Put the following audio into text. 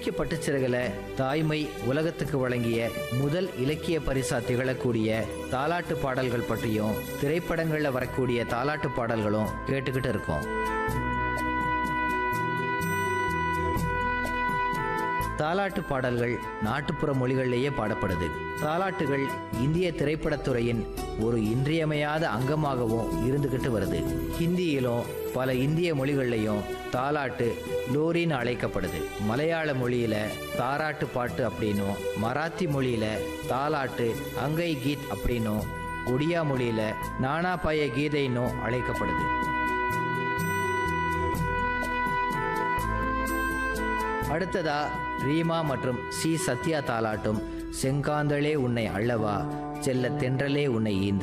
சிமிக்க பட்டுச்சிறகுல தாய்மை உலகத்துக்கு வழங்கிய முதல் இலக்கிய பரிசா திகழக்கூடிய தாலாட்டு பாடல்கள் பற்றியும் திரைப்படங்கள்ல வரக்கூடிய தாலாட்டு பாடல்களும் கேட்டுக்கிட்டு இருக்கோம் தாலாட்டு பாடல்கள் நாட்டுப்புற மொழிகளிலேயே பாடப்படுது தாலாட்டுகள் இந்திய திரைப்படத்துறையின் ஒரு இன்றியமையாத அங்கமாகவும் இருந்துகிட்டு வருது ஹிந்தியிலும் பல இந்திய மொழிகள்லையும் தாலாட்டு லோரின்னு அழைக்கப்படுது மலையாள மொழியில தாராட்டு பாட்டு அப்படின்னும் மராத்தி மொழியில தாலாட்டு அங்கை கீத் அப்படின்னும் ஒடியா மொழியில நானாபாய கீதைன்னும் அழைக்கப்படுது அடுத்ததா ரீமா மற்றும் சி சத்யா தாலாட்டும் செங்காந்தளே உன்னை அள்ளவா செல்ல தென்றலே உன்னை ஈந்த